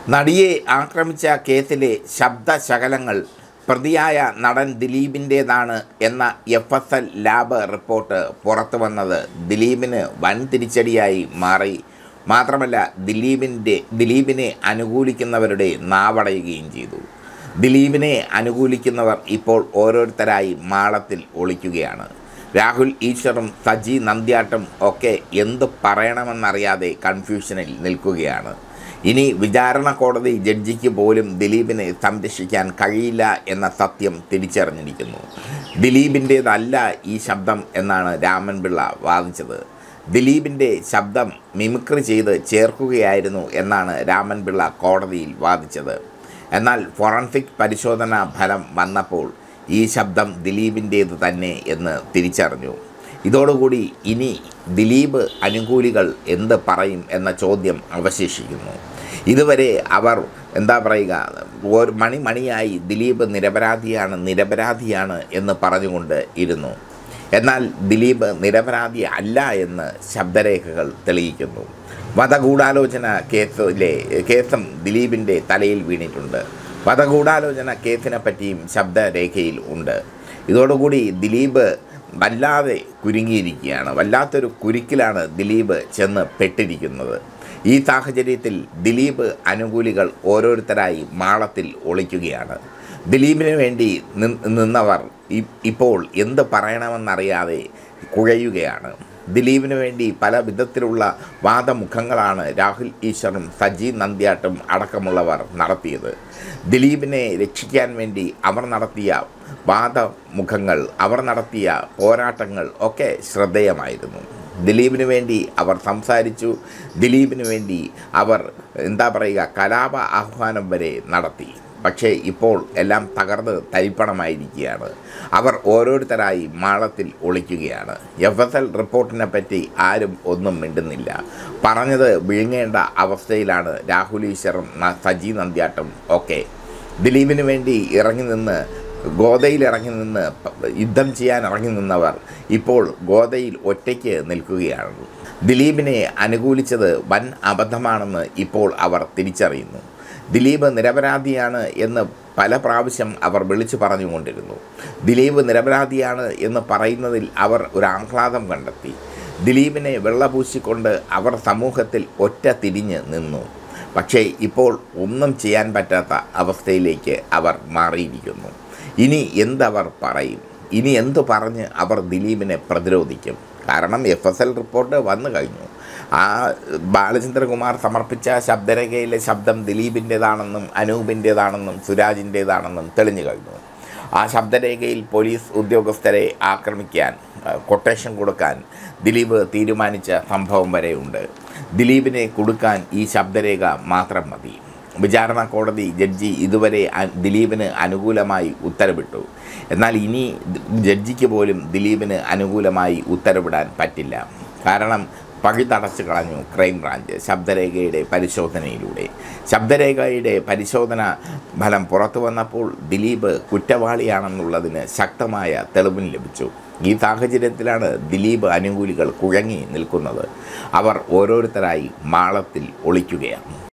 നടിയെ ആക്രമിച്ച കേസിലെ ശബ്ദശകലങ്ങൾ പ്രതിയായ നടൻ ദിലീപിൻ്റേതാണ് എന്ന F S L lab report പുറത്തു വന്നത് ദിലീപിന് വൻ തിരിച്ചടിയായി മാറി മാത്രമല്ല ദിലീപിൻ്റെ ദിലീപിനെ അനുകൂലിക്കുന്നവരുടെ നാവടയുകയും ചെയ്തു ദിലീപിനെ അനുകൂലിക്കുന്നവർ ഇപ്പോൾ ഓരോരുത്തരായി മാളത്തിൽ ഒളിക്കുകയാണ് രാഹുൽ ഈശ്വറും സജി നന്ദ്യാട്ടും ഒക്കെ എന്ത് പറയണമെന്നറിയാതെ കൺഫ്യൂഷനിൽ നിൽക്കുകയാണ് ഇനി വിചാരണ കോടതി ജഡ്ജിക്ക് പോലും ദിലീപിനെ സംരക്ഷിക്കാൻ കഴിയില്ല എന്ന സത്യം തിരിച്ചറിഞ്ഞിരിക്കുന്നു ദിലീപിൻ്റേതല്ല ഈ ശബ്ദം എന്നാണ് രാമൻപിള്ള വാദിച്ചത് ദിലീപിൻ്റെ ശബ്ദം മിമിക്രി ചെയ്ത് ചേർക്കുകയായിരുന്നു എന്നാണ് രാമൻപിള്ള കോടതിയിൽ വാദിച്ചത് എന്നാൽ ഫോറൻസിക് പരിശോധനാ ഫലം വന്നപ്പോൾ ഈ ശബ്ദം ദിലീപിൻ്റേത് തന്നെ എന്ന് തിരിച്ചറിഞ്ഞു ഇതോടുകൂടി ഇനി ദിലീപ് അനുകൂലികൾ എന്ത് പറയും എന്ന ചോദ്യം അവശേഷിക്കുന്നു ഇതുവരെ അവർ എന്താ പറയുക ഒരു മണി മണിയായി ദിലീപ് നിരപരാധിയാണ് നിരപരാധിയാണ് എന്ന് പറഞ്ഞുകൊണ്ട് ഇരുന്നു എന്നാൽ ദിലീപ് നിരപരാധി അല്ല എന്ന് ശബ്ദരേഖകൾ തെളിയിക്കുന്നു വധഗൂഢാലോചന കേസിലെ കേസും ദിലീപിൻ്റെ തലയിൽ വീണിട്ടുണ്ട് വധഗൂഢാലോചന കേസിനെ പറ്റിയും ശബ്ദരേഖയിൽ ഉണ്ട് ഇതോടുകൂടി ദിലീപ് വല്ലാതെ കുരുങ്ങിയിരിക്കുകയാണ് വല്ലാത്തൊരു കുരുക്കിലാണ് ദിലീപ് ചെന്ന് പെട്ടിരിക്കുന്നത് ഈ സാഹചര്യത്തിൽ ദിലീപ് അനുകൂലികൾ ഓരോരുത്തരായി മാളത്തിൽ ഒളിക്കുകയാണ് ദിലീപിന് വേണ്ടി നി- നിന്നവർ ഇ- ഇപ്പോൾ എന്ത് പറയണമെന്നറിയാതെ കുഴയുകയാണ് ദിലീപിന് വേണ്ടി പല വിധത്തിലുള്ള വാദമുഖങ്ങളാണ് രാഹുൽ ഈശ്വറും സജി നന്ദ്യാട്ടും അടക്കമുള്ളവർ നടത്തിയത് ദിലീപിനെ രക്ഷിക്കാൻ വേണ്ടി അവർ നടത്തിയ വാദമുഖങ്ങൾ അവർ നടത്തിയ പോരാട്ടങ്ങൾ ഒക്കെ ശ്രദ്ധേയമായിരുന്നു ദിലീപിന് വേണ്ടി അവർ സംസാരിച്ചു ദിലീപിന് വേണ്ടി അവർ എന്താ പറയുക കലാപ ആഹ്വാനം വരെ നടത്തി പക്ഷേ ഇപ്പോൾ എല്ലാം തകർന്ന് തരിപ്പണമായിരിക്കുകയാണ് അവർ ഓരോരുത്തരായി മാളത്തിൽ ഒളിക്കുകയാണ് എഫ് എസ് എൽ റിപ്പോർട്ടിനെ പറ്റി ആരും ഒന്നും മിണ്ടുന്നില്ല പറഞ്ഞത് വിഴുങ്ങേണ്ട അവസ്ഥയിലാണ് രാഹുൽ ഈശ്വറും ന- സജി നന്ദ്യാട്ടും ഒക്കെ ദിലീപിന് വേണ്ടി ഇറങ്ങി നിന്ന് ഗോദയിൽ ഇറങ്ങി നിന്ന് പ- യുദ്ധം ചെയ്യാൻ ഇറങ്ങി നിന്നവർ ഇപ്പോൾ ഗോദയിൽ ഒറ്റയ്ക്ക് നിൽക്കുകയാണ് ദിലീപിനെ അനുകൂലിച്ചത് വൻ അബദ്ധമാണെന്ന് ഇപ്പോൾ അവർ തിരിച്ചറിയുന്നു ദിലീപ് നിരപരാധിയാണ് എന്ന് പല പ്രാവശ്യം അവർ വിളിച്ചു പറഞ്ഞുകൊണ്ടിരുന്നു ദിലീപ് നിരപരാധിയാണ് എന്ന് പറയുന്നതിൽ അവർ ഒരു ആഹ്ലാദം കണ്ടെത്തി ദിലീപിനെ വെള്ളപൂശിക്കൊണ്ട് അവർ സമൂഹത്തിൽ ഒറ്റ തിരിഞ്ഞ് നിന്നു പക്ഷേ ഇപ്പോൾ ഒന്നും ചെയ്യാൻ പറ്റാത്ത അവസ്ഥയിലേക്ക് അവർ മാറിയിരിക്കുന്നു ഇനി എന്തവർ പറയും ഇനി എന്തു പറഞ്ഞ് അവർ ദിലീപിനെ പ്രതിരോധിക്കും കാരണം എഫ് എസ് എൽ റിപ്പോർട്ട് വന്നു കഴിഞ്ഞു ആ ബാലചന്ദ്രകുമാർ സമർപ്പിച്ച ശബ്ദരേഖയിലെ ശബ്ദം ദിലീപിൻ്റേതാണെന്നും അനൂപിൻ്റേതാണെന്നും സുരാജിൻ്റേതാണെന്നും തെളിഞ്ഞു കഴിഞ്ഞു ആ ശബ്ദരേഖയിൽ പോലീസ് ഉദ്യോഗസ്ഥരെ ആക്രമിക്കാൻ ആ, കൊട്ടേഷൻ കൊടുക്കാൻ ദിലീപ് തീരുമാനിച്ച സംഭവം വരെയുണ്ട് ദിലീപിനെ കൊടുക്കാൻ ഈ ശബ്ദരേഖ മാത്രം മതി വിചാരണ കോടതി ജഡ്ജി ഇതുവരെ അ- ദിലീപിന് അനുകൂലമായി ഉത്തരവിട്ടു എന്നാൽ ഇനി ദ- ജഡ്ജിക്ക് പോലും ദിലീപിന് അനുകൂലമായി ഉത്തരവിടാൻ പറ്റില്ല കാരണം പഴി തടച്ചു കളഞ്ഞു ക്രൈംബ്രാഞ്ച് ശബ്ദരേഖയുടെ പരിശോധനയിലൂടെ ശബ്ദരേഖയുടെ പരിശോധന ഫലം പുറത്തു വന്നപ്പോൾ ദിലീപ് കുറ്റവാളിയാണെന്നുള്ളതിന് ശക്തമായ തെളിവും ലഭിച്ചു ഈ സാഹചര്യത്തിലാണ് ദിലീപ് അനുകൂലികൾ കുഴങ്ങി നിൽക്കുന്നത് അവർ ഓരോരുത്തരായി മാളത്തിൽ ഒളിക്കുകയാണ്